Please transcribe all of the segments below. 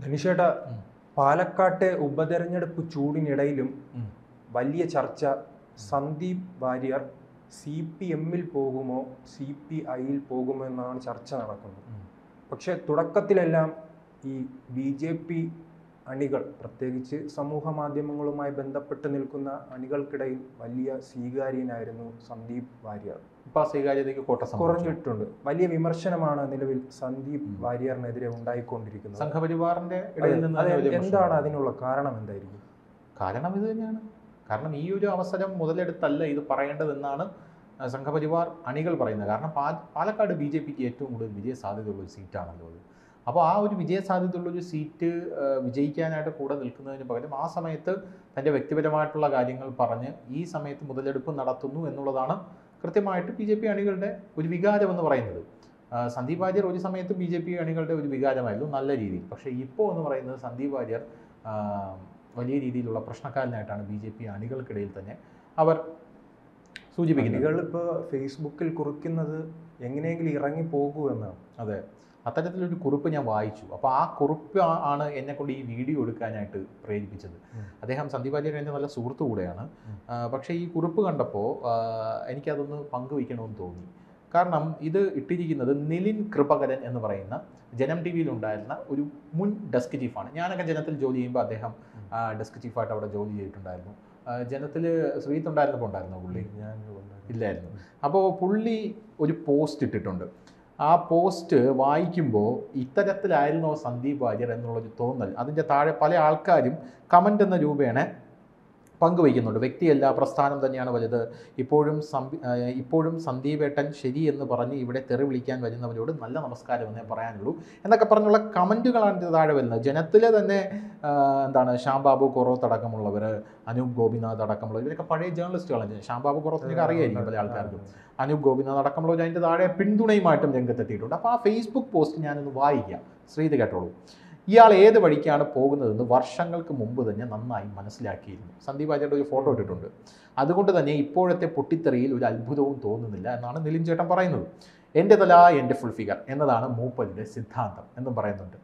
ധനുഷേട്ടാ ഉം. പാലക്കാട്ടെ ഉപതെരഞ്ഞെടുപ്പ് ചൂടിനിടയിലും ഉം. വലിയ ചർച്ച സന്ദീപ് വാര്യർ സി പി എമ്മിൽ പോകുമോ സി പി ഐയിൽ പോകുമോ എന്നാണ് ചർച്ച നടക്കുന്നത് ഉം. പക്ഷെ തുടക്കത്തിലെല്ലാം ഈ ബി ജെ പി അണികൾ പ്രത്യേകിച്ച് സമൂഹ മാധ്യമങ്ങളുമായി ബന്ധപ്പെട്ട് നിൽക്കുന്ന അണികൾക്കിടയിൽ വലിയ സ്വീകാര്യനായിരുന്നു സന്ദീപ് വാര്യർ ഇപ്പൊ ആ സ്വീകാര്യതയ്ക്ക് കോട്ട സംഭവിച്ചു. കുറഞ്ഞിട്ടുണ്ട് വലിയ വിമർശനമാണ് നിലവിൽ സന്ദീപ് വാര്യറിനെതിരെ ഉണ്ടായിക്കൊണ്ടിരിക്കുന്നത് സംഘപരിവാറിന്റെ ഇടയിൽ നിന്ന് അതെ, തന്നെ വലിയ എന്താണ് പ്രശ്നമാണ്. അതിനുള്ള കാരണം എന്തായിരിക്കും കാരണം ഇത് തന്നെയാണ് കാരണം ഈ ഒരു അവസരം മുതലെടുത്തല്ല ഇത് പറയേണ്ടതെന്നാണ് ആ, സംഘപരിവാർ അണികൾ പറയുന്നത് കാരണം പാ- പാലക്കാട് ബി ജെ പിക്ക് ഏറ്റവും കൂടുതൽ വിജയ സാധ്യതയുള്ള ഒരു സീറ്റാണല്ലോ അത് അപ്പോൾ ആ ഒരു വിജയ സാധ്യതയുള്ള ഒരു സീറ്റ് ആ, വിജയിക്കാനായിട്ട് കൂടെ നിൽക്കുന്നതിന് പകരം ആ സമയത്ത് തൻ്റെ വ്യക്തിപരമായിട്ടുള്ള കാര്യങ്ങൾ പറഞ്ഞ് ഈ സമയത്ത് മുതലെടുപ്പ് നടത്തുന്നു എന്നുള്ളതാണ് കൃത്യമായിട്ട് ബി ജെ പി അണികളുടെ ഒരു വികാരം എന്ന് പറയുന്നത് ആ, സന്ദീപ് വാര്യർ ഒരു സമയത്ത് ബി ജെ പി അണികളുടെ ഒരു വികാരമായിരുന്നു നല്ല രീതിയിൽ പക്ഷേ ഇപ്പോൾ എന്ന് പറയുന്നത് സന്ദീപ് വാര്യർ ആ, വലിയ രീതിയിലുള്ള പ്രശ്നക്കാരനായിട്ടാണ് ബി ജെ പി അണികൾക്കിടയിൽ തന്നെ അവർ സൂചിപ്പിക്കുന്നത് അണികൾ ഇപ്പൊ ഫേസ്ബുക്കിൽ കുറിക്കുന്നത് എങ്ങനെയെങ്കിലും ഇറങ്ങി പോകൂ എന്നാണ് അതെ അത്തരത്തിലൊരു കുറിപ്പ് ഞാൻ വായിച്ചു അപ്പോൾ ആ കുറിപ്പ് ആ- ആണ് എന്നെ കൊണ്ട് ഈ വീഡിയോ എടുക്കാനായിട്ട് പ്രേരിപ്പിച്ചത് ഉം. അദ്ദേഹം സന്ദീപ് വാര്യർ എൻ്റെ നല്ല സുഹൃത്തു കൂടെയാണ് ഉം. ആ, പക്ഷേ ഈ കുറിപ്പ് കണ്ടപ്പോൾ എനിക്കതൊന്ന് പങ്കുവയ്ക്കണമെന്ന് തോന്നി കാരണം ഇത് ഇട്ടിരിക്കുന്നത് നിലിൻ കൃപകരൻ എന്ന് പറയുന്ന ജനം ടി വിയിലുണ്ടായിരുന്ന ഒരു മുൻ ഡെസ്ക് ചീഫാണ് ഞാനൊക്കെ ജനത്തിൽ ജോലി ചെയ്യുമ്പോൾ അദ്ദേഹം ഡെസ്ക് ചീഫായിട്ട് അവിടെ ജോലി ചെയ്തിട്ടുണ്ടായിരുന്നു ജനത്തിൽ ശ്രീത്ത് ഉണ്ടായിരുന്നപ്പോൾ ഉണ്ടായിരുന്നു പുള്ളി ഞാൻ ഇല്ലായിരുന്നു അപ്പോൾ പുള്ളി ഒരു പോസ്റ്റ് ഇട്ടിട്ടുണ്ട് ആ പോസ്റ്റ് വായിക്കുമ്പോൾ ഇത്തരത്തിലായിരുന്നോ സന്ദീപ് വാര്യർ എന്നുള്ളൊരു തോന്നൽ അതിൻ്റെ താഴെ പല ആൾക്കാരും കമൻ്റ് എന്ന രൂപേണ പങ്കുവയ്ക്കുന്നുണ്ട് വ്യക്തിയല്ല പ്രസ്ഥാനം തന്നെയാണ് വലുത് ഇപ്പോഴും സംബി ആ, ഇപ്പോഴും സന്ദീപേട്ടൻ ശരി എന്ന് പറഞ്ഞ് ഇവിടെ തെറി വിളിക്കാൻ വരുന്നവരോട് നല്ല നമസ്കാരം എന്നേ പറയാനുള്ളൂ എന്നൊക്കെ പറഞ്ഞുള്ള കമൻറ്റുകളാണ് ഇത് താഴെ വരുന്നത് ജനത്തിലെ തന്നെ ആ, എന്താണ് ശ്യാംബാബു കൊറോത്ത് അടക്കമുള്ളവർ അനൂപ് ഗോപിനാഥ് അടക്കമുള്ളവർ ഇവരൊക്കെ പഴയ ജേർണലിസ്റ്റുകളാണ് ശ്യാംബാബു കൊറോത്തിനൊക്കെ അറിയായിരിക്കും പല ആൾക്കാർക്കും അനൂപ് ഗോപിനാഥ് അടക്കമുള്ളവർ അതിൻ്റെ താഴെ പിന്തുണയുമായിട്ടും രംഗത്തെത്തിയിട്ടുണ്ട് അപ്പോൾ ആ ഫേസ്ബുക്ക് പോസ്റ്റ് ഞാനൊന്ന് വായിക്കാം ശ്രീത് കേട്ടോളൂ ഇയാൾ ഏത് വഴിക്കാണ് പോകുന്നതെന്ന് വർഷങ്ങൾക്ക് മുമ്പ് തന്നെ നന്നായി മനസ്സിലാക്കിയിരുന്നു സന്ദീപ് ആചാര്യ ഒരു ഫോട്ടോ ഇട്ടിട്ടുണ്ട് അതുകൊണ്ട് തന്നെ ഇപ്പോഴത്തെ പൊട്ടിത്തെറിയിൽ ഒരു അത്ഭുതവും തോന്നുന്നില്ല എന്നാണ് നിലിൻ ചേട്ടൻ പറയുന്നത് എൻ്റെ തല എൻ്റെ ഫുൾ ഫിഗർ എന്നതാണ് മൂപ്പരുടെ സിദ്ധാന്തം എന്നും പറയുന്നുണ്ട്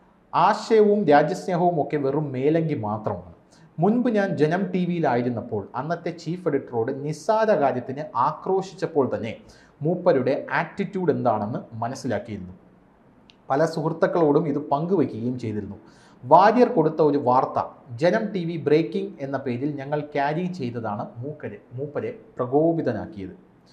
ആശയവും രാജ്യസ്നേഹവും ഒക്കെ വെറും മേലങ്കി മാത്രമാണ് മുൻപ് ഞാൻ ജനം ടി വിയിലായിരുന്നപ്പോൾ അന്നത്തെ ചീഫ് എഡിറ്ററോട് നിസ്സാര കാര്യത്തിന് ആക്രോശിച്ചപ്പോൾ തന്നെ മൂപ്പരുടെ ആറ്റിറ്റ്യൂഡ് എന്താണെന്ന് മനസ്സിലാക്കിയിരുന്നു പല സുഹൃത്തുക്കളോടും ഇത് പങ്കുവയ്ക്കുകയും ചെയ്തിരുന്നു വാര്യർ കൊടുത്ത ഒരു വാർത്ത ജനം ടി വി ബ്രേക്കിംഗ് എന്ന പേരിൽ ഞങ്ങൾ ക്യാരി ചെയ്തതാണ് മൂക്കരെ മൂപ്പരെ പ്രകോപിതനാക്കിയത്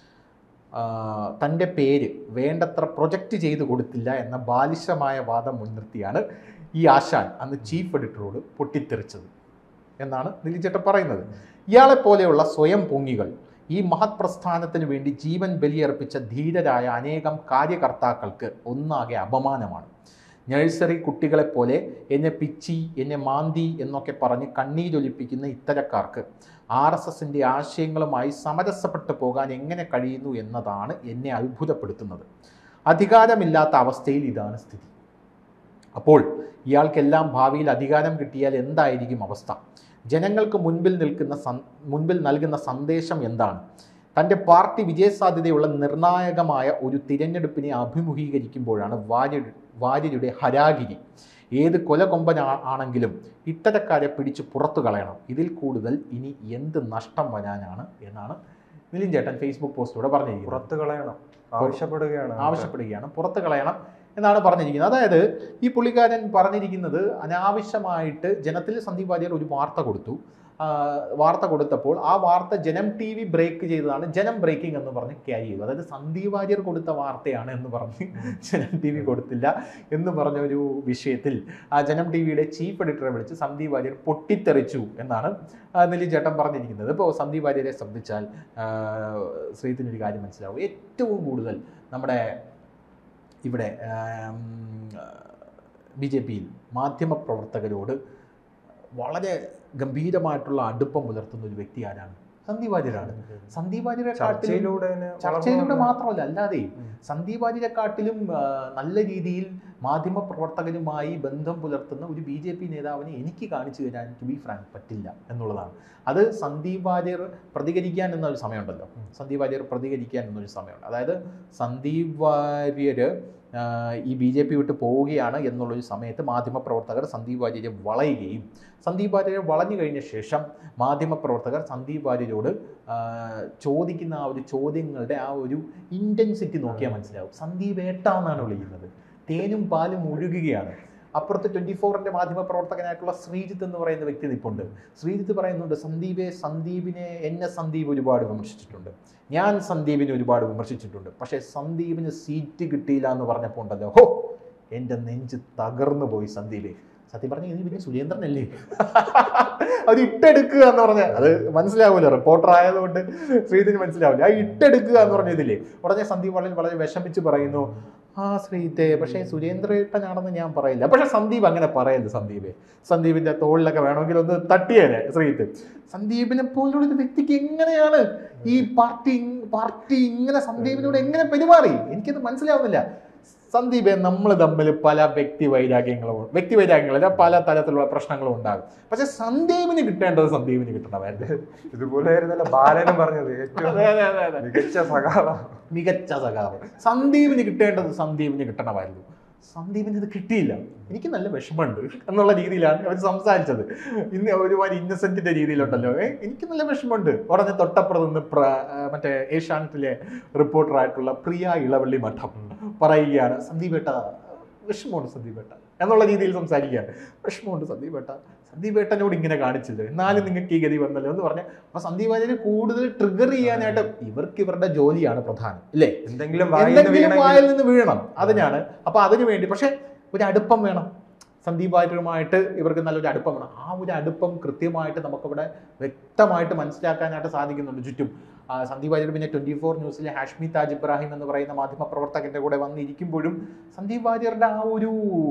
ആ, തൻ്റെ പേര് വേണ്ടത്ര പ്രൊജക്റ്റ് ചെയ്ത് കൊടുത്തില്ല എന്ന ബാലിശമായ വാദം മുൻനിർത്തിയാണ് ഈ ആശാൻ അന്ന് ചീഫ് എഡിറ്ററോട് പൊട്ടിത്തെറിച്ചത് എന്നാണ് നിലിച്ചേട്ടൻ പറയുന്നത് ഇയാളെ പോലെയുള്ള സ്വയം പൊങ്ങികൾ ഈ മഹത് പ്രസ്ഥാനത്തിന് വേണ്ടി ജീവൻ ബലിയർപ്പിച്ച ധീരരായ അനേകം കാര്യകർത്താക്കൾക്ക് ഒന്നാകെ അപമാനമാണ് നഴ്സറി കുട്ടികളെപ്പോലെ എന്നെ പിച്ചി എന്നെ മാന്തി എന്നൊക്കെ പറഞ്ഞ് കണ്ണീരൊലിപ്പിക്കുന്ന ഇത്തരക്കാർക്ക് ആർ എസ് എസിൻ്റെ ആശയങ്ങളുമായി സമരസപ്പെട്ടു പോകാൻ എങ്ങനെ കഴിയുന്നു എന്നതാണ് എന്നെ അത്ഭുതപ്പെടുത്തുന്നത് അധികാരമില്ലാത്ത അവസ്ഥയിൽ ഇതാണ് സ്ഥിതി അപ്പോൾ ഇയാൾക്കെല്ലാം ഭാവിയിൽ അധികാരം കിട്ടിയാൽ എന്തായിരിക്കും അവസ്ഥ ജനങ്ങൾക്ക് മുൻപിൽ നിൽക്കുന്ന സന് മുൻപിൽ നൽകുന്ന സന്ദേശം എന്താണ് തൻ്റെ പാർട്ടി വിജയസാധ്യതയുള്ള നിർണായകമായ ഒരു തിരഞ്ഞെടുപ്പിനെ അഭിമുഖീകരിക്കുമ്പോഴാണ് വാര്യർ വാര്യരുടെ ഹരാഗിരി ഏത് കൊലകൊമ്പൻ ആ- ആണെങ്കിലും ഇത്തരക്കാരെ പിടിച്ച് പുറത്തു കളയണം ഇതിൽ കൂടുതൽ ഇനി എന്ത് നഷ്ടം വരാനാണ് എന്നാണ് നിലിൻ ചേട്ടൻ ഫേസ്ബുക്ക് പോസ്റ്റിലൂടെ പറഞ്ഞിരിക്കുന്നത് പുറത്തു കളയണം ആവശ്യപ്പെടുകയാണ് ആവശ്യപ്പെടുകയാണ് പുറത്ത് കളയണം എന്നാണ് പറഞ്ഞിരിക്കുന്നത് അതായത് ഈ പുള്ളിക്കാരൻ പറഞ്ഞിരിക്കുന്നത് അനാവശ്യമായിട്ട് ജനത്തിൽ സന്ദീപ് വാര്യർ ഒരു വാർത്ത കൊടുത്തു ആ, വാർത്ത കൊടുത്തപ്പോൾ ആ വാർത്ത ജനം ടി വി ബ്രേക്ക് ചെയ്തതാണ് ജനം ബ്രേക്കിംഗ് എന്ന് പറഞ്ഞ് ക്യാരി ചെയ്തു അതായത് സന്ദീപ് വാര്യർ കൊടുത്ത വാർത്തയാണ് എന്ന് പറഞ്ഞ് ജനം ടി വി കൊടുത്തില്ല എന്ന് പറഞ്ഞ ഒരു വിഷയത്തിൽ ആ ജനം ടി വിയുടെ ചീഫ് എഡിറ്ററെ വിളിച്ച് സന്ദീപ് വാര്യർ പൊട്ടിത്തെറിച്ചു എന്നാണ് ആ, നിലിൻ ചേട്ടൻ പറഞ്ഞിരിക്കുന്നത് ഇപ്പോൾ സന്ദീപ് വാര്യരെ ശ്രദ്ധിച്ചാൽ ആ, ശ്രീത്തിനൊരു കാര്യം മനസ്സിലാവും ഏറ്റവും കൂടുതൽ നമ്മുടെ ഇവിടെ ബി ജെ പിയിൽ മാധ്യമപ്രവർത്തകരോട് വളരെ ഗംഭീരമായിട്ടുള്ള അടുപ്പം പുലർത്തുന്ന ഒരു വ്യക്തി ആരാണ് സന്ദീപ് വാര്യരാണ് സന്ദീപ് വാര്യരെക്കാട്ടിലും ചർച്ചയിലൂടെ തന്നെ വളർന്നു ചർച്ചയിലൂടെ വന്ന- മാത്രമല്ല അല്ലാതെ ഉം. സന്ദീപ് വാര്യരെക്കാട്ടിലും ആ, നല്ല രീതിയിൽ മാധ്യമപ്രവർത്തകനുമായി ബന്ധം പുലർത്തുന്ന ഒരു ബി ജെ പി നേതാവിനെ എനിക്ക് കാണിച്ചു തരാൻ ടു ബി ഫ്രാങ്ക് പറ്റില്ല എന്നുള്ളതാണ് അത് സന്ദീപ് വാര്യർ പ്രതികരിക്കാൻ എന്നൊരു സമയമുണ്ടല്ലോ സന്ദീപ് വാര്യർ പ്രതികരിക്കാൻ എന്നൊരു സമയമുണ്ട് അതായത് സന്ദീപ് വാര്യർ ആഹ് ഈ ബി ജെ പി വിട്ട് പോവുകയാണ് എന്നുള്ളൊരു സമയത്ത് മാധ്യമപ്രവർത്തകർ സന്ദീപ് വാര്യരെ വളയുകയും സന്ദീപ് വാര്യരെ വളഞ്ഞു കഴിഞ്ഞ ശേഷം മാധ്യമപ്രവർത്തകർ സന്ദീപ് വാര്യരോട് ആഹ് ചോദിക്കുന്ന ആ ഒരു ചോദ്യങ്ങളുടെ ആ ഒരു ഇൻറ്റൻസിറ്റി നോക്കിയാൽ മനസ്സിലാവും സന്ദീപ് ഏട്ട എന്നാണ് വിളിക്കുന്നത് തേനും പാലും ഒഴുകുകയാണ് അപ്പുറത്ത് ട്വൻറ്റി ഫോറിൻ്റെ മാധ്യമപ്രവർത്തകനായിട്ടുള്ള ശ്രീജിത്ത് എന്ന് പറയുന്ന വ്യക്തി നിൽപ്പുണ്ട് ശ്രീജിത്ത് പറയുന്നുണ്ട് സന്ദീപെ സന്ദീപിനെ എന്നെ സന്ദീപ് ഒരുപാട് വിമർശിച്ചിട്ടുണ്ട് ഞാൻ സന്ദീപിനെ ഒരുപാട് വിമർശിച്ചിട്ടുണ്ട് പക്ഷേ സന്ദീപിന് സീറ്റ് കിട്ടിയില്ല എന്ന് പറഞ്ഞപ്പോൾ ഉണ്ടല്ലോ ഹോ എൻ്റെ നെഞ്ച് തകർന്നു പോയി സന്ദീപെ സത്യം പറഞ്ഞ ഇത് പിന്നെ സുരേന്ദ്രനല്ലേ അത് ഇട്ടെടുക്കുക എന്ന് പറഞ്ഞ അത് മനസ്സിലാവില്ല റിപ്പോർട്ടർ ആയതുകൊണ്ട് ശ്രീജിത്തിന് മനസ്സിലാവില്ല ആ ഇട്ടെടുക്കുക എന്ന് പറഞ്ഞ ഇതില്ലേ ഉടനെ സന്ദീപ് വളരെ വളരെ വിഷമിച്ച് പറയുന്നു ആ ശ്രീത്തെ പക്ഷേ സുരേന്ദ്രേട്ടനാണെന്ന് ഞാൻ പറയില്ല പക്ഷെ സന്ദീപ് അങ്ങനെ പറയരുത് സന്ദീപെ സന്ദീപിന്റെ തോളിലൊക്കെ വേണമെങ്കിൽ ഒന്ന് തട്ടിയേനെ ശ്രീത്ത് സന്ദീപിനെ പോലുള്ള ഒരു വ്യക്തിക്ക് എങ്ങനെയാണ് ഈ പാർട്ടി പാർട്ടി ഇങ്ങനെ സന്ദീപിനോട് എങ്ങനെ പെരുമാറി എനിക്കത് മനസ്സിലാവുന്നില്ല സന്ദീപെ നമ്മൾ തമ്മിൽ പല വ്യക്തി വൈരാഗ്യങ്ങളും വ്യക്തി വൈരാഗ്യങ്ങളല്ല പല തരത്തിലുള്ള പ്രശ്നങ്ങളും ഉണ്ടാകും പക്ഷെ സന്ദീപിന് കിട്ടേണ്ടത് സന്ദീപിന് കിട്ടണമായിരുന്നു ഇതുപോലെ ആയിരുന്നല്ലോ ബാലനും പറഞ്ഞത് ഏറ്റവും അതെ അതെ അതെ അതെ മികച്ച സഖാവ മികച്ച സഖാവ് സന്ദീപിന് കിട്ടേണ്ടത് സന്ദീപിന് കിട്ടണമായിരുന്നു സന്ദീപിന് ഇത് കിട്ടിയില്ല എനിക്ക് നല്ല വിഷമമുണ്ട് എന്നുള്ള രീതിയിലാണ് അവർ സംസാരിച്ചത് ഇന്ന് ഒരുമാതിരി ഇന്നസെന്റിന്റെ രീതിയിലുണ്ടല്ലോ ഏ, എനിക്ക് നല്ല വിഷമമുണ്ട് ഉടനെ തൊട്ടപ്പുറത്ത് നിന്ന് പ്ര ആ, മറ്റേ ഏഷ്യാനെറ്റിലെ റിപ്പോർട്ടറായിട്ടുള്ള പ്രിയ ഇളവള്ളി മഠം പറയുകയാണ് സന്ദീപ് ഏട്ട വിഷമമുണ്ട് സന്ദീപ് ഏട്ട എന്നുള്ള രീതിയിൽ സംസാരിക്കുകയാണ് വിഷമമുണ്ട് സന്ദീപ് ഏട്ട സന്ദീപ് ഏട്ടനോട് ഇങ്ങനെ കാണിച്ചില്ല എന്നാലും നിങ്ങൾക്ക് ഈ ഗതി വന്നല്ലോ എന്ന് പറഞ്ഞാൽ അപ്പൊ സന്ദീപ് വാര്യനെ കൂടുതൽ ട്രിഗർ ചെയ്യാനായിട്ട് ഇവർക്ക് ഇവരുടെ ജോലിയാണ് പ്രധാനം ഇല്ലേ എന്തെങ്കിലും വായിൽ നിന്ന് എന്തെങ്കിലും വീണെങ്കിൽ വായിൽ നിന്ന് വീഴണം അതിനാണ് അപ്പൊ അതിനു വേണ്ടി പക്ഷെ ഒരു അടുപ്പം വേണം സന്ദീപ് വാര്യരുമായിട്ട് ഇവർക്ക് നല്ലൊരു അടുപ്പം വേണം ആ ഒരു അടുപ്പം കൃത്യമായിട്ട് നമുക്കിവിടെ വ്യക്തമായിട്ട് മനസ്സിലാക്കാനായിട്ട് സാധിക്കുന്നുണ്ട് ചുറ്റും ആ, സന്ദീപ് വാര്യർ പിന്നെ ട്വന്റി ഫോർ ന്യൂസിലെ ഹാഷ്മി താജ് ഇബ്രാഹിം എന്ന് പറയുന്ന മാധ്യമ പ്രവർത്തകന്റെ കൂടെ വന്നിരിക്കുമ്പോഴും സന്ദീപ് വാര്യരുടെ ആ ഒരു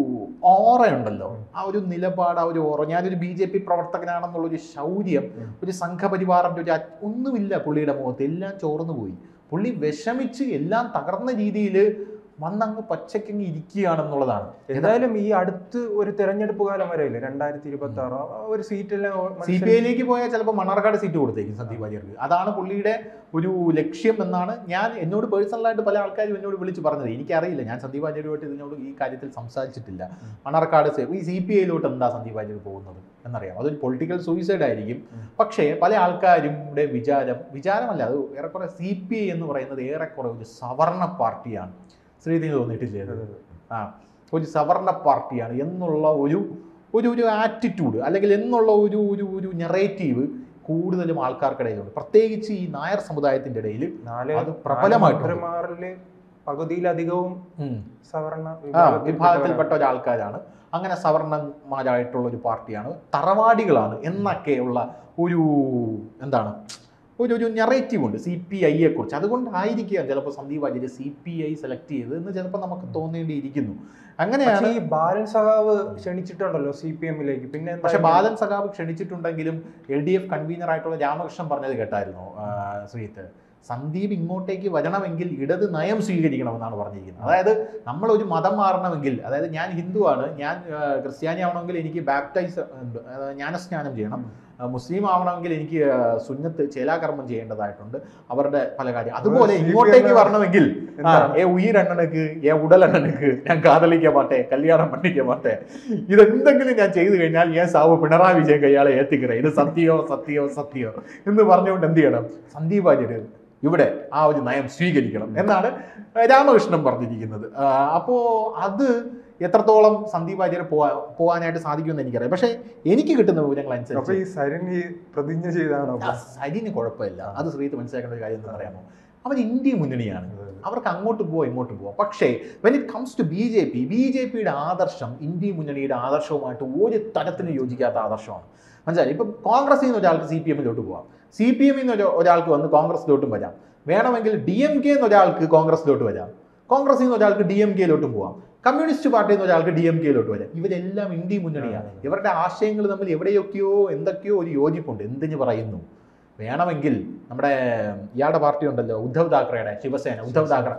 ഓറ ഉണ്ടല്ലോ ആ ഒരു നിലപാട് ആ ഒരു ഓറ ഞാനൊരു ബി ജെ പി പ്രവർത്തകനാണെന്നുള്ള ഒരു ശൗര്യം ഉം. ഒരു സംഘപരിവാറിന്റെ ഒരു അ- ഒന്നുമില്ല പുള്ളിയുടെ മുഖത്ത് എല്ലാം ചോർന്നു പോയി പുള്ളി വിഷമിച്ച് എല്ലാം തകർന്ന രീതിയിൽ വന്നങ്ങ് പച്ചക്കങ്ങ് ഇരിക്കുകയാണെന്നുള്ളതാണ് എന്തായാലും ഈ അടുത്ത് ഒരു തെരഞ്ഞെടുപ്പ് കാലം വരെയില്ലേ രണ്ടായിരത്തി ഇരുപത്തി ആറ് ഒരു സീറ്റെല്ലാം സി മനുഷ്യൻ- പി ഐയിലേക്ക് പോയാൽ ചിലപ്പോൾ മണ്ണാർക്കാട് സീറ്റ് കൊടുത്തേക്കും സന്ദീപ് വാര്യർക്ക് അതാണ് പുള്ളിയുടെ ഒരു ലക്ഷ്യം എന്നാണ് ഞാൻ എന്നോട് പേഴ്സണലായിട്ട് പല ആൾക്കാരും എന്നോട് വിളിച്ച് പറഞ്ഞത് എനിക്കറിയില്ല ഞാൻ സന്ദീപ് വാര്യരുമായിട്ട് ഇതിനോട് ഈ കാര്യത്തിൽ സംസാരിച്ചിട്ടില്ല മണ്ണാർക്കാട് സേ- ഈ സി പി ഐയിലോട്ട് എന്താ സന്ദീപ് വാര്യർ പോകുന്നത് എന്നറിയാം അതൊരു പൊളിറ്റിക്കൽ സൂയിസൈഡ് ആയിരിക്കും ഉം. പക്ഷേ പല ആൾക്കാരുടെ വിചാരം വിചാരമല്ല അത് ഏറെക്കുറെ സി പി ഐ എന്ന് പറയുന്നത് ഏറെക്കുറെ ഒരു സവർണ പാർട്ടിയാണ് ശ്രീതിന് തോന്നിയിട്ടില്ലേ അത്? ആ ഒരു സവർണ പാർട്ടിയാണ് എന്നുള്ള ഒരു ഒരു ഒരു ആറ്റിറ്റ്യൂഡ് അല്ലെങ്കിൽ എന്നുള്ള ഒരു ഒരു ഒരു നെറേറ്റീവ് കൂടുതലും ആൾക്കാർക്കിടയിലുണ്ട് പ്രത്യേകിച്ച് ഈ നായർ സമുദായത്തിന്റെ ഇടയിൽ നാല് അത് പ്രബലമായിട്ടുണ്ട്. നാല് മന്ത്രിമാരില് പകുതിയിലധികവും ഉം, സവർണ ആ വിഭാഗത്തിൽപ്പെട്ടവരാണ്. വിഭാഗത്തിൽപ്പെട്ട ഒരാൾക്കാരാണ് അങ്ങനെ സവർണന്മാരായിട്ടുള്ള ഒരു പാർട്ടിയാണ് തറവാടികളാണ് എന്നൊക്കെയുള്ള ഒരു എന്താണ് ഒരു ഒരു നെറേറ്റീവ് ഉണ്ട് സി പി ഐയെ കുറിച്ച് അതുകൊണ്ടായിരിക്കാം ചിലപ്പോൾ Sandeep Warrier C P I select ചെയ്തത് എന്ന് ചിലപ്പോൾ നമുക്ക് തോന്നേണ്ടിയിരിക്കുന്നു അങ്ങനെയാണ് പക്ഷേ ഈ ബാലൻ സഖാവ് ക്ഷണിച്ചിട്ടുണ്ടല്ലോ സി പി എമ്മിലേക്ക് പിന്നെ എന്താ പക്ഷെ ബാലൻ സഖാവ് ക്ഷണിച്ചിട്ടുണ്ടെങ്കിലും എൽ ഡി എഫ് കൺവീനർ ആയിട്ടുള്ള രാമകൃഷ്ണൻ പറഞ്ഞത് കേട്ടായിരുന്നു ആ, ശ്രീത്ത് സന്ദീപ് ഇങ്ങോട്ടേക്ക് വരണമെങ്കിൽ ഇടത് നയം സ്വീകരിക്കണമെന്നാണ് പറഞ്ഞിരിക്കുന്നത് അതായത് നമ്മൾ ഒരു മതം മാറണമെങ്കിൽ അതായത് ഞാൻ ഹിന്ദുവാണ് ഞാൻ ആ, ക്രിസ്ത്യാനി ആവണമെങ്കിൽ എനിക്ക് ബാപ്റ്റൈസ് ഉണ്ട് അതായത് ജ്ഞാനസ്നാനം ചെയ്യണം ആ, മുസ്ലിം ആവണമെങ്കിൽ എനിക്ക് ആ, സുന്നത്ത് ചേലാകർമ്മം ചെയ്യേണ്ടതായിട്ടുണ്ട് അവരുടെ പല കാര്യം അതുപോലെ CPM ഇങ്ങോട്ടേക്ക് വരണമെങ്കിൽ ആ, എന്താണ്? ഏ ഉയരണ്ണനുക്ക് ഏ ഉടലണ്ണനുക്ക് ഞാൻ കാതലിക്ക മാട്ടെ കല്യാണം പണിക്ക മാട്ടെ ഇതെന്തെങ്കിലും ഞാൻ ചെയ്തു കഴിഞ്ഞാൽ ഞാൻ സാവ് പിണറായി വിജയൻ കയ്യാളെ ഏത്തിക്കറേ ഇത് സത്യോ സത്യോ സത്യോ എന്ന് പറഞ്ഞുകൊണ്ട് എന്ത് ചെയ്യണം സന്ദീപ് വാര്യര് ഇവിടെ ആ ഒരു നയം സ്വീകരിക്കണം എന്നാണ് രാമകൃഷ്ണൻ പറഞ്ഞിരിക്കുന്നത് ആ, അപ്പോ അത് എത്രത്തോളം സന്ദീപ് വാര്യർ പോവാ പോകാനായിട്ട് സാധിക്കുമെന്ന് എനിക്കറിയാം പക്ഷേ എനിക്ക് കിട്ടുന്ന വിവരങ്ങൾ അപ്പൊ അനുസരിച്ച് ഈ സരൺ ഈ പ്രതിജ്ഞ ചെയ്താണോ ആ, സരിന് കുഴപ്പമില്ല അത് ശ്രീത്ത് മനസ്സിലാക്കേണ്ട ഒരു കാര്യം എന്ന് പറയാമോ അവർ ഇന്ത്യ മുന്നണിയാണ് അവർക്ക് അങ്ങോട്ട് പോവാം ഇങ്ങോട്ട് പോവാം പക്ഷേ when it comes to B J P B J പിയുടെ ആദർശം ഇന്ത്യ മുന്നണിയുടെ ആദർശവുമായിട്ട് ഒരു തരത്തിലും യോജിക്കാത്ത ആദർശമാണ് മനസ്സിലായി ഇപ്പം കോൺഗ്രസിൽ നിന്ന് ഒരാൾക്ക് സി പി എമ്മിലോട്ട് പോവാം സി പി എമ്മിൽ നിന്ന് ഒരു ഒരാൾക്ക് വന്ന് കോൺഗ്രസിലോട്ടും വരാം വേണമെങ്കിൽ ഡി എം കെ എന്ന് ഒരാൾക്ക് കോൺഗ്രസിലോട്ട് വരാം കോൺഗ്രസിൽ നിന്ന് ഒരാൾക്ക് ഡി എം കെയിലോട്ടും പോവാം കമ്മ്യൂണിസ്റ്റ് പാർട്ടിയിൽ നിന്ന് ഒരാൾക്ക് ഡി എം കെയിലോട്ട് വരാം ഇവരെല്ലാം ഇന്ത്യ മുന്നണിയാണ് ഇവരുടെ ആശയങ്ങൾ തമ്മിൽ എവിടെയൊക്കെയോ എന്തൊക്കെയോ ഒരു യോജിപ്പുണ്ട് എന്തിനു പറയുന്നു വേണമെങ്കിൽ നമ്മുടെ ഇയാളുടെ പാർട്ടി ഉണ്ടല്ലോ ഉദ്ധവ് താക്കറെയുടെ ശിവസേന ഉദ്ധവ് താക്കറെ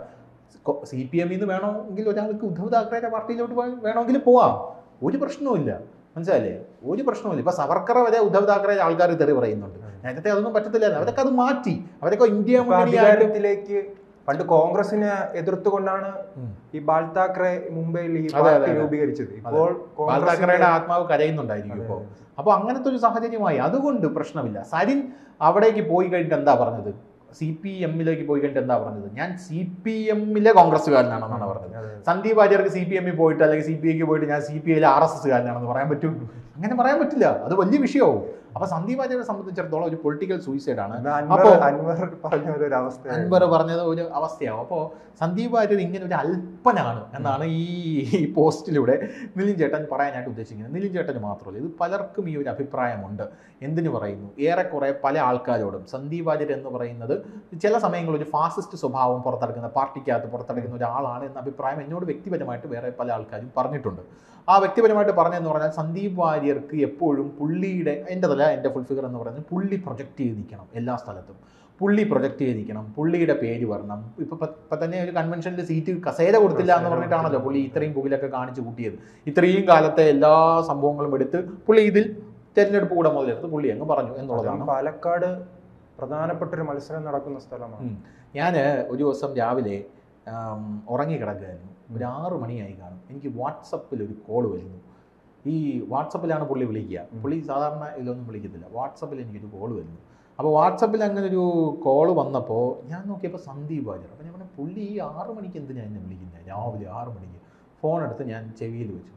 സി പി എമ്മിൽ നിന്ന് വേണമെങ്കിൽ ഒരാൾക്ക് ഉദ്ധവ് താക്കറേയുടെ പാർട്ടിയിലോട്ട് പോയി- വേണമെങ്കിൽ പോവാം ഒരു പ്രശ്നവുമില്ല മനസ്സിലായില്ലേ ഒരു പ്രശ്നവുമില്ല ഇപ്പൊ സവർക്കർ വരെ ഉദ്ധവ് താക്കറെ ആൾക്കാർ തെറി പറയുന്നുണ്ട് നേരത്തെ അതൊന്നും പറ്റത്തില്ല അവരൊക്കെ അത് മാറ്റി അവരൊക്കെ ഇന്ത്യ ഇപ്പൊ മുന്നണിയായിട്ട് അധികാരത്തിലേക്ക് പണ്ട് കോൺഗ്രസിനെ എതിർത്തുകൊണ്ടാണ് ഉം. ഈ ബാൽ താക്കറെ മുംബൈയിൽ ഈ അതെ, പാർട്ടി അതെ. രൂപീകരിച്ചത് ഇപ്പോൾ ബാൽ താക്കറയുടെ കോൺഗ്രസിന്റെ- ആത്മാവ് കരയുന്നുണ്ടായിരിക്കും അതെ, ഇപ്പോൾ അതെ. അപ്പോൾ അങ്ങനത്തെ ഒരു സാഹചര്യമായി അതുകൊണ്ട് പ്രശ്നമില്ല സരിൻ അവിടേക്ക് പോയി കഴിഞ്ഞിട്ട് എന്താ പറഞ്ഞത് സി പി എമ്മിലേക്ക് പോയി കഴിഞ്ഞിട്ട് എന്താ പറഞ്ഞത് ഞാൻ സി പി എമ്മിലെ കോൺഗ്രസ്സുകാരനാണെന്നാണ് പറഞ്ഞത് അതെ. സന്ദീപ് വാര്യർക്ക് സി പി എമ്മിൽ പോയിട്ട് അല്ലെങ്കിൽ സി പി ഐക്ക് പോയിട്ട് ഞാൻ സി പി ഐയിലെ ആർ എസ് എസ്സുകാരനാണെന്ന് പറയാൻ പറ്റും അങ്ങനെ പറയാൻ പറ്റില്ല അത് വലിയ വിഷയമാവും അപ്പൊ സന്ദീപ് വാര്യരെ സംബന്ധിച്ചിടത്തോളം ഒരു പൊളിറ്റിക്കൽ സൂയിസൈഡ് ആണ് അത് അൻവർ അപ്പോ- അൻവർ പറഞ്ഞ പോലെ ഒരു അവസ്ഥ അൻവർ പറഞ്ഞത് ഒരു അവസ്ഥയാവും അപ്പോൾ സന്ദീപ് വാര്യർ ഇങ്ങനെ ഒരു അല്പനാണ് എന്നാണ് ഈ ഈ പോസ്റ്റിലൂടെ നിലിൻ ചേട്ടൻ പറയാനായിട്ട് ഉദ്ദേശിക്കുന്നത് നിലിൻ ചേട്ടന് മാത്രമല്ല ഇത് പലർക്കും ഈ ഒരു അഭിപ്രായമുണ്ട് എന്തിനു പറയുന്നു ഏറെക്കുറെ പല ആൾക്കാരോടും സന്ദീപ് വാര്യർ എന്ന് പറയുന്നത് ചില സമയങ്ങളിൽ ഒരു ഫാസിസ്റ്റ് സ്വഭാവം പുറത്തെടുക്കുന്ന പാർട്ടിക്കകത്ത് പുറത്തെടുക്കുന്ന ഒരാളാണ് എന്ന അഭിപ്രായം എന്നോട് വ്യക്തിപരമായിട്ട് വേറെ പല ആൾക്കാരും പറഞ്ഞിട്ടുണ്ട് ആ വ്യക്തിപരമായിട്ട് പറഞ്ഞതെന്ന് പറഞ്ഞാൽ സന്ദീപ് വാര്യർക്ക് എപ്പോഴും പുള്ളിയുടെ എൻ്റെതല്ല എൻ്റെ ഫുൾ ഫിഗർ എന്ന് പറയുന്നത് പുള്ളി പ്രൊജക്റ്റ് ചെയ്ത് നിൽക്കണം എല്ലാ സ്ഥലത്തും പുള്ളി പ്രൊജക്റ്റ് ചെയ്ത് നിൽക്കണം പുള്ളിയുടെ പേര് വരണം ഇപ്പൊ ഇപ്പൊ- ഇപ്പൊ തന്നെ ഒരു കൺവെൻഷനിൽ സീറ്റ് കസേര കൊടുത്തില്ല എന്ന് പറഞ്ഞിട്ടാണല്ലോ പുള്ളി ഇത്രയും പുകിലൊക്കെ കാണിച്ച് കൂട്ടിയത് ഇത്രയും കാലത്തെ എല്ലാ സംഭവങ്ങളും എടുത്ത് പുള്ളി ഇതിൽ തെരഞ്ഞെടുപ്പ് കൂടെ മുതലെടുത്ത് പുള്ളി അങ്ങ് പറഞ്ഞു എന്നുള്ളതാണ് അതും പാലക്കാട് പ്രധാനപ്പെട്ട ഒരു മത്സരം നടക്കുന്ന സ്ഥലമാണ് ഉം. ഞാൻ ഒരു ദിവസം രാവിലെ ആം, ഉറങ്ങിക്കിടക്കുകയായിരുന്നു ഒരു ആറ് മണിയായി കാണും എനിക്ക് വാട്സപ്പിൽ ഒരു കോൾ വരുന്നു ഈ വാട്സപ്പിലാണ് പുള്ളി വിളിക്കുക ഉം. പുള്ളി സാധാരണ ഇതിലൊന്നും വിളിക്കത്തില്ല വാട്സപ്പിൽ എനിക്കൊരു കോൾ വരുന്നു അപ്പോൾ വാട്സപ്പിൽ അങ്ങനെ ഒരു കോൾ വന്നപ്പോൾ ഞാൻ നോക്കിയപ്പോൾ സന്ദീപ് വാര്യർ അപ്പോൾ ഞാൻ പറഞ്ഞു പുള്ളി ഈ ആറ് മണിക്ക് എന്തിനാണ് എന്നെ വിളിക്കുന്നത് രാവിലെ ആറ് മണിക്ക് ഫോൺ എടുത്ത് ഞാൻ ചെവിയിൽ വെച്ചു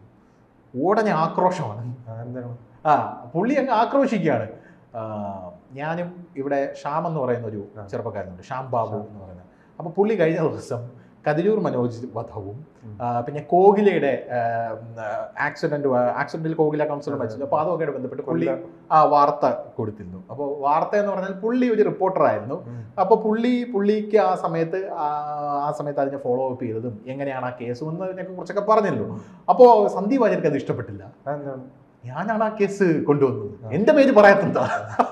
ഉടനെ ആക്രോശമാണ് ആ, എന്താണ് ആ പുള്ളി അങ്ങ് ആക്രോശിക്കുകയാണ് ആ, ഞാനും ഇവിടെ ശ്യാം എന്ന് പറയുന്ന ഒരു ആ. ചെറുപ്പക്കാരനുണ്ട് ശ്യാം ബാബു ശ്യാം. എന്ന് പറയുന്നത് അപ്പോൾ പുള്ളി കഴിഞ്ഞ ദിവസം കതിരൂർ മനോജ് വധവും ഉം. ആ, പിന്നെ കോകിലയുടെ ആക്സിഡന്റ് ആക്സിഡന്റിൽ കോകില കൗൺസിലർ അതെ, മരിച്ചത് അതെ. അപ്പോൾ അതുമൊക്കെ ബന്ധപ്പെട്ട് പുള്ളി കൊല്ലം. ആ വാർത്ത കൊടുത്തിരുന്നു അപ്പോൾ വാർത്ത എന്ന് പറഞ്ഞാൽ പുള്ളി ഒരു റിപ്പോർട്ടറായിരുന്നു ഉം. അപ്പോൾ പുള്ളി പുള്ളിക്ക് ആ സമയത്ത് ആ ആ സമയത്ത് അതിനെ ഫോളോ അപ്പ് ചെയ്തതും എങ്ങനെയാണ് ആ കേസ് എന്നതിനെ കുറിച്ചൊക്കെ പറഞ്ഞല്ലോ അപ്പോൾ സന്ദീപ് വാര്യർക്ക് അത് ഇഷ്ടപ്പെട്ടില്ല അതെന്താണ് ഞാനാണ് ആ കേസ് കൊണ്ടുവന്നത് ആ. എന്റെ പേര് പറയാത്തെന്താ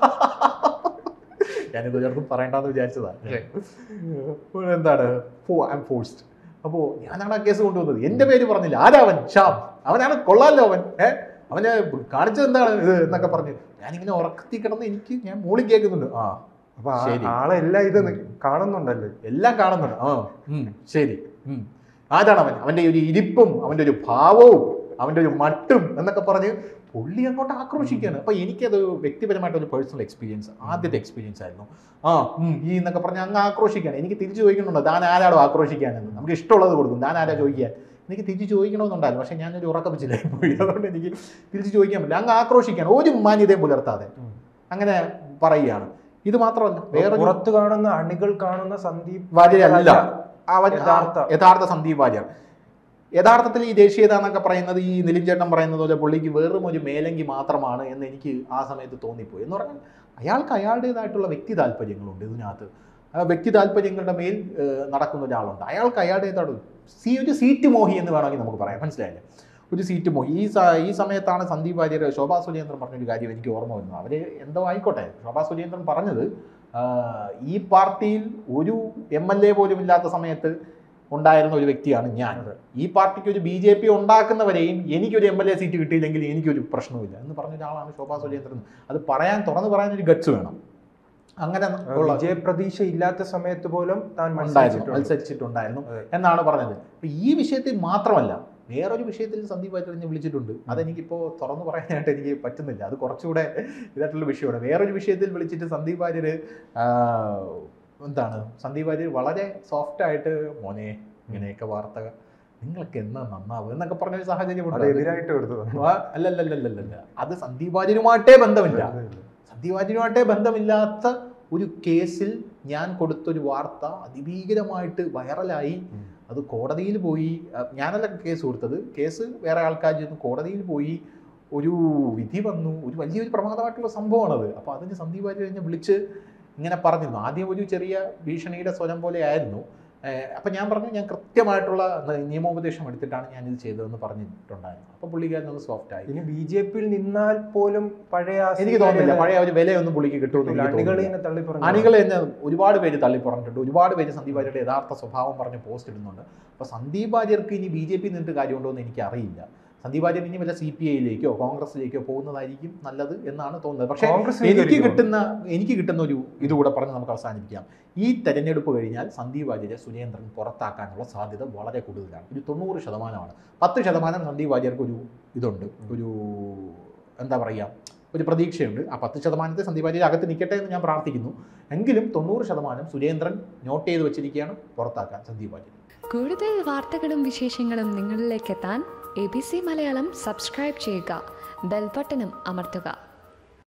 ഞാനിത് ഒരിടത്തും പറയണ്ടെന്ന് വിചാരിച്ചതാ പക്ഷേ എന്താണ് ഫോഴ്സ്ഡ് അപ്പോൾ ഞാനാണ് ആ കേസ് കൊണ്ടുവന്നത് എന്റെ പേര് പറഞ്ഞില്ല ആരാ അവൻ ഷാം അവനാണ് കൊള്ളാലോ അവൻ ഏ അവന് കാണിച്ചത് എന്താണ് ഇത് എന്നൊക്കെ പറഞ്ഞു ഞാനിങ്ങനെ ഉറക്കത്തി കിടന്ന് എനിക്ക് ഞാൻ മൂളി കേൾക്കുന്നുണ്ട് ആ അപ്പൊ ആ- ശരി. ആളെല്ലാം ഇത് നി- കാണുന്നുണ്ടല്ലോ എല്ലാം കാണുന്നുണ്ട് ആ ഉം, ശരി ഉം. ആരാണ് അവൻ അവന്റെ ഒരു ഇരിപ്പും അവന്റെ ഒരു ഭാവവും അവന്റെ ഒരു മട്ടും എന്നൊക്കെ പറഞ്ഞ് പുള്ളി അങ്ങോട്ട് ആക്രോശിക്കുകയാണ് അപ്പൊ എനിക്കത് വ്യക്തിപരമായിട്ട് ഒരു പേഴ്സണൽ എക്സ്പീരിയൻസ് ആദ്യത്തെ എക്സ്പീരിയൻസ് ആയിരുന്നു ആ ഉം, ഈ എന്നൊക്കെ പറഞ്ഞ് അങ്ങ് ആക്രോശിക്കുകയാണ് എനിക്ക് തിരിച്ചു ചോദിക്കണുണ്ടോ താൻ ആരാടോ ആക്രോശിക്കാനെന്ന് നമുക്ക് ഇഷ്ടമുള്ളത് കൊടുക്കും താൻ ആരാ ചോദിക്കാൻ എനിക്ക് തിരിച്ചു ചോദിക്കണമെന്നുണ്ടായിരുന്നു പക്ഷെ ഞാനൊരു ഉറക്കപ്പിച്ചില്ലായി പോയി അതുകൊണ്ട് എനിക്ക് തിരിച്ചു ചോദിക്കാൻ പറ്റില്ല അങ്ങ് ആക്രോശിക്കുകയാണ് ഒരു മാന്യതയും പുലർത്താതെ ഉം. അങ്ങനെ പറയുകയാണ് ഇത് മാത്രമല്ല വേറെ പുറത്ത് കാണുന്ന അണികൾ കാണുന്ന സന്ദീപ് വാര്യരല്ല അവൻ യഥാർത്ഥ. യഥാർത്ഥ സന്ദീപ് വാര്യർ യഥാർത്ഥത്തിൽ ഈ ദേശീയത എന്നൊക്കെ പറയുന്നത് ഈ നിലിൻ ചേട്ടൻ പറയുന്നത് പോലെ പുള്ളിക്ക് വെറും ഒരു മേലങ്കി മാത്രമാണ് എന്ന് എനിക്ക് ആ സമയത്ത് തോന്നിപ്പോയി എന്ന് പറഞ്ഞാൽ അയാൾക്ക് അയാളുടേതായിട്ടുള്ള വ്യക്തി താല്പര്യങ്ങളുണ്ട് ഇതിനകത്ത് ആ വ്യക്തി താല്പര്യങ്ങളുടെ മേൽ ഏഹ്, നടക്കുന്ന ഒരാളുണ്ട് അയാൾക്ക് അയാളുടേതായിട്ട് സീ ഒരു സീറ്റ് മോഹി എന്ന് വേണമെങ്കിൽ നമുക്ക് പറയാം മനസ്സിലായില്ലേ ഒരു സീറ്റ് മോഹി ഈ സ- ഈ സമയത്താണ് സന്ദീപ് വാര്യർ ശോഭാ സുരേന്ദ്രൻ പറഞ്ഞൊരു കാര്യം എനിക്ക് ഓർമ്മ വരുന്നത് അവർ എന്തോ ആയിക്കോട്ടെ ശോഭാ സുരേന്ദ്രൻ പറഞ്ഞത് ആ, ഈ പാർട്ടിയിൽ ഒരു എം എൽ എ പോലും ഇല്ലാത്ത സമയത്ത് ഉണ്ടായിരുന്ന ഒരു വ്യക്തിയാണ് ഞാൻ അതെ. ഈ പാർട്ടിക്ക് ഒരു ബി ജെ പി ഉണ്ടാക്കുന്നവരെയും എനിക്കൊരു എം എൽ എ സീറ്റ് കിട്ടിയില്ലെങ്കിൽ എനിക്കൊരു പ്രശ്നവുമില്ല എന്ന് പറഞ്ഞ ഒരാളാണ് ശോഭാ സുരേന്ദ്രൻ അത് പറയാൻ തുറന്നു പറയാൻ ഒരു ഗട്സ് വേണം അങ്ങനെ ഉള്ള വിജയപ്രതീക്ഷ ഇല്ലാത്ത സമയത്ത് പോലും താൻ ഉണ്ടായിരുന്നു മത്സരിച്ചിട്ടുണ്ട് മത്സരിച്ചിട്ടുണ്ടായിരുന്നു അതെ. എന്നാണ് പറഞ്ഞത് അപ്പൊ ഈ വിഷയത്തിൽ മാത്രമല്ല വേറൊരു വിഷയത്തിൽ സന്ദീപ് വാര്യറിനെ വിളിച്ചിട്ടുണ്ട് അതെനിക്കിപ്പോൾ തുറന്നു പറയാനായിട്ട് എനിക്ക് പറ്റുന്നില്ല അത് കുറച്ചുകൂടെ ഇതായിട്ടുള്ള വിഷയമാണ് വേറൊരു വിഷയത്തിൽ വിളിച്ചിട്ട് സന്ദീപ് വാര്യർ എന്താണ് സന്ദീപ് വാര്യർ വളരെ സോഫ്റ്റ് ആയിട്ട് മോനെ ഇങ്ങനെയൊക്കെ വാർത്ത നിങ്ങൾക്ക് എന്നാ നന്നാവും എന്നൊക്കെ പറഞ്ഞൊരു സാഹചര്യം അത് എതിരായിട്ട് എടുത്തതാണ് അല്ലല്ലല്ലല്ലല്ല അത് സന്ദീപ് വാര്യരുമായിട്ടേ ബന്ധമില്ല സന്ദീപ് വാര്യരുമായിട്ടേ ബന്ധമില്ലാത്ത ഒരു കേസിൽ ഞാൻ കൊടുത്തൊരു വാർത്ത അതിഭീകരമായിട്ട് വൈറലായി ഉം. അത് കോടതിയിൽ പോയി അഹ് ഞാനല്ല കേസ് കൊടുത്തത് കേസ് വേറെ ആൾക്കാർ ചെന്ന് കോടതിയിൽ പോയി ഒരു വിധി വന്നു ഒരു വലിയൊരു പ്രമാദമായിട്ടുള്ള സംഭവമാണത് അപ്പോൾ അതിന് സന്ദീപ് വാര്യർ എന്നെ വിളിച്ച് ഇങ്ങനെ പറഞ്ഞിരുന്നു ആദ്യം ഒരു ചെറിയ ഭീഷണിയുടെ സ്വരം പോലെ ആയിരുന്നു അപ്പം ഞാൻ പറഞ്ഞു ഞാൻ കൃത്യമായിട്ടുള്ള ന- നിയമോപദേശം എടുത്തിട്ടാണ് ഞാൻ ഇത് ചെയ്തതെന്ന് പറഞ്ഞിട്ടുണ്ടായിരുന്നു അപ്പോൾ പുള്ളിക്കാരൻ ഒന്ന് സോഫ്റ്റ് ആയി ഇനി ബി ജെ പിയിൽ നിന്നാൽ പോലും പഴയ ആ എനിക്ക് തോന്നുന്നില്ല സ്വീകാര്യത പഴയ ഒരു വിലയൊന്നും പുള്ളിക്ക് കിട്ടുമെന്ന് എനിക്ക് തോന്നുന്നില്ല അണികളെ തള്ളി പറഞ്ഞു അണികൾ തന്നെ ഒരുപാട് പേര് തള്ളി പറഞ്ഞിട്ടുണ്ട് ഒരുപാട് പേര് സന്ദീപ് വാര്യരുടെ യഥാർത്ഥ സ്വഭാവം പറഞ്ഞ് പോസ്റ്റ് ഇടുന്നുണ്ട് അപ്പോൾ സന്ദീപ് വാര്യർക്ക് ഇനി ബി ജെ പി നിന്നിട്ട് കാര്യമുണ്ടോ എന്ന് എനിക്ക് അറിയില്ല സന്ദീപ് വാര്യർ ഇനി വല്ല സി പി ഐയിലേക്കോ കോൺഗ്രസിലേക്കോ പോകുന്നതായിരിക്കും നല്ലത് എന്നാണ് തോന്നുന്നത് പക്ഷേ കോൺഗ്രസ് എനിക്ക് സ്വീകരിക്കുമോ? കിട്ടുന്ന എനിക്ക് കിട്ടുന്ന ഒരു ഇതുകൂടെ പറഞ്ഞ് നമുക്ക് അവസാനിപ്പിക്കാം ഈ തെരഞ്ഞെടുപ്പ് കഴിഞ്ഞാൽ സന്ദീപ് വാര്യരെ സുരേന്ദ്രൻ പുറത്താക്കാനുള്ള സാധ്യത വളരെ കൂടുതലാണ് ഒരു തൊണ്ണൂറ് ശതമാനമാണ് പത്ത് ശതമാനം സന്ദീപ് വാര്യർക്ക് ഒരു ഇതുണ്ട് ഒരു എന്താ പറയുക ഒരു പ്രതീക്ഷയുണ്ട് ആ പത്ത് ശതമാനത്തെ സന്ദീപ് വാര്യർ അകത്ത് നിൽക്കട്ടെ എന്ന് ഞാൻ പ്രാർത്ഥിക്കുന്നു എങ്കിലും തൊണ്ണൂറ് ശതമാനം സുരേന്ദ്രൻ നോട്ട് ചെയ്ത് വെച്ചിരിക്കുകയാണ് പുറത്താക്കാൻ സന്ദീപ് വാര്യർ കൂടുതൽ വാർത്തകളും വിശേഷങ്ങളും നിങ്ങളിലേക്ക് എത്താൻ A B C Malayalam subscribe ചെയ്യുക ബെൽബട്ടനും അമർത്തുക